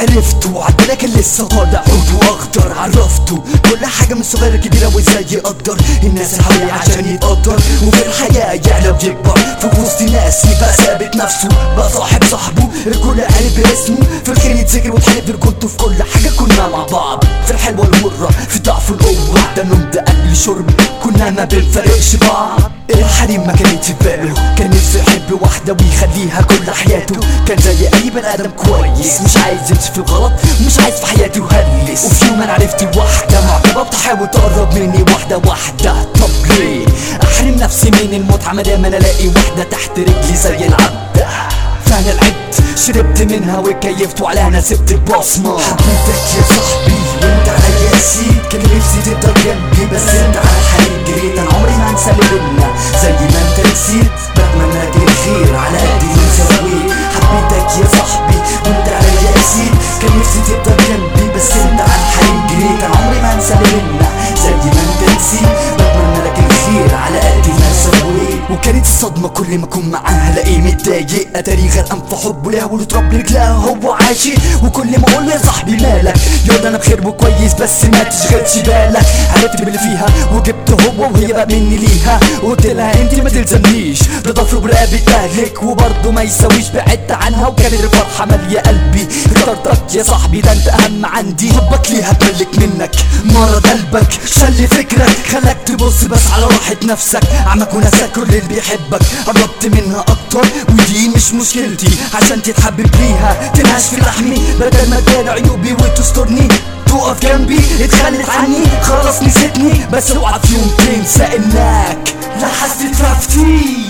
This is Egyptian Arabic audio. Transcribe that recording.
عرفته عدنا كان لسه طالع عود واخضر عرفته كل حاجة من صغيرة كبيرة وازاي يقدر الناس اللي حواليه عشان يتقدر وفي الحياة يعلى ويكبر في وسط ناس يبقى ثابت نفسه بقى صاحب صاحبه الكل عارف باسمه في الخير يتذكر وتحلف برجولته في كل حاجة كنا مع بعض في الحلوة والمرة في ضعف القوة ده نوم ده أكل شرب كنا ما بنفرقش بعض الحريم ما كانت في باله كان نفسه يحب واحدة ويخليها كل حياته كان زي أي بني آدم كويس مش عايز يمشي في الغلط مش عايز في حياتي يهلس وفي يوم أنا عرفت واحدة معجبة بتحاول تقرب مني واحدة واحدة طب ليه أحرم نفسي من المتعة مادام أنا ألاقي واحدة تحت رجلي زي العبدة فانا لعبت شربت منها وكيفت وعلى انا سبت البصمة حبيتك يا صاحبي وانت على ياسين كان نفسي تفضل جنبي بس انت على الحريم جريت انا عمري ما انسى اللي بينا زي ما انت نسيت بتمنى لك الخير على قد اللي سويت حبيتك يا صاحبي وانت على ياسين كان نفسي تفضل جنبي بس انت على الحريم جريت انا عمري ما انسى اللي بينا زي ما انت نسيت بتمنى لك الخير على قد اللي سويت وكانت الصدمة كل ما اكون معاها الاقيه متضايق اتاري غرقان في حبه ليها وتربي رجلها هو عاشق وكل ما اقول له يا صاحبي مالك يقول انا بخير وكويس بس ما تشغلش بالك عرفت باللي فيها وجبت هو وهي بقى مني ليها قلت لها انت ما تلزمنيش ده ضفر برقبة اهلك وبرضه ما يساويش بعدت عنها وكانت الفرحة مالية قلبي اخترتك يا صاحبي ده انت اهم عندي حبك ليها اتملك منك مرض قلبك شل فكرك خلاك تبص بس على راحة نفسك عمك وناسك كل اللي بيحبك قربت منها اكتر ودي مش مشكلتي عشان تتحبب ليها تنعش في لحمي بدل ما تبان عيوبي وتسترني تقف جنبي اتخلت عني خلاص نسيتني بس اوعى في يوم تنسى انك لحست رفتي